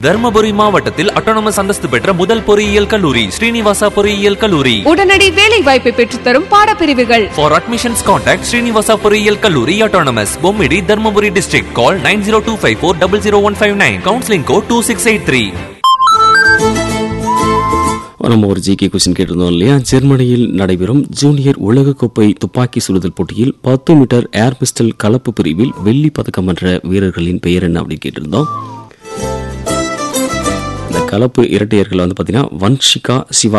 தர்மபுரி மாவட்டத்தில் அட்டானமஸ் அந்தஸ்து பெற்ற முதல் பொறியியல் கல்லூரி ஸ்ரீனிவாசா பொறியியல் கல்லூரி உடனடி வேலை வாய்ப்பை பெற்றுத்தரும் பாடப்பிரிவுகள் ஃபார் அட்மிஷன்ஸ் கான்டாக்ட் ஸ்ரீனிவாசா பொறியியல் கல்லூரி autonomous Bommidi Dharmapuri district call nine zero two five four double zero one five nine counselling code two six eight three நம்ம ஒரு ஜிகே கொஸ்டின் கேட்டிருந்தோம் இல்லையா ஜெர்மனியில் நடைபெறும் ஜூனியர் உலகக்கோப்பை துப்பாக்கி சுடுதல் போட்டியில் பத்து மீட்டர் ஏர் பிஸ்டல் கலப்பு பிரிவில் வெள்ளி பதக்கம் வென்ற வீரர்களின் பெயர் என்ன அப்படின்னு கேட்டிருந்தோம் இந்த கலப்பு இரட்டையர்கள் வந்து பார்த்தீங்கன்னா வன்ஷிகா சிவா